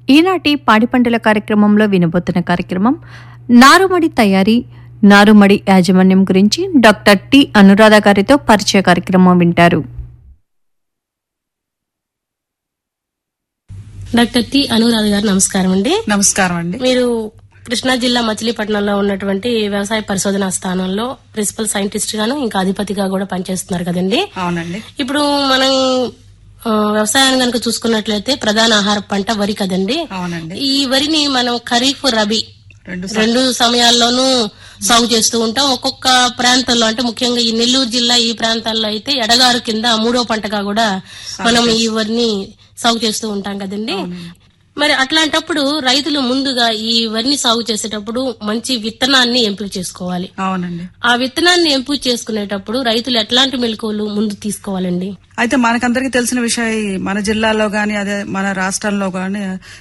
ఈనాటి పాడి పంటల కార్యక్రమంలో వినబోతున్న కార్యక్రమం నారుమడి తయారీ నారుమడి యాజమాన్యం గురించి డాక్టర్ టి అనురాధ గారితో పరిచయ కార్యక్రమం వింటారు డాక్టర్ టి అనురాధ గారు నమస్కారం అండి నమస్కారం అండి మీరు కృష్ణా జిల్లా మచిలీపట్నంలో ఉన్నటువంటి వ్యవసాయ పరిశోధనా స్థానంలో ప్రిన్సిపల్ సైంటిస్ట్ గాను ఇంకా అధిపతిగా కూడా పనిచేస్తున్నారు కదండి అవునండి ఇప్పుడు మనం ఆ, వ్యవసాయాన్ని కనుక చూసుకున్నట్లయితే ప్రధాన ఆహార పంట వరి కదండి అవునండి ఈ వరిని మనం ఖరీఫ్ రబీ రెండు రెండు సమయాల్లోనూ సాగు చేస్తూ ఉంటాం ఒక్కొక్క ప్రాంతంలో అంటే ముఖ్యంగా ఈ నెల్లూరు జిల్లా ఈ ప్రాంతాల్లో అయితే ఎడగారు కింద మూడో పంటగా కూడా మనం ఈ వరిని సాగు చేస్తూ ఉంటాం కదండి మరి అట్లాంటప్పుడు రైతులు ముందుగా ఈ వరిని సాగు చేసేటప్పుడు మంచి విత్తనాన్ని ఎంపిక చేసుకోవాలి అవునండి ఆ విత్తనాన్ని ఎంపిక చేసుకునేటప్పుడు రైతులు ఎట్లాంటి మెలకువలు ముందు తీసుకోవాలండి అయితే మనకందరికి తెలిసిన విషయం ఈ మన జిల్లాలో గాని అదే మన రాష్ట్రంలో గాని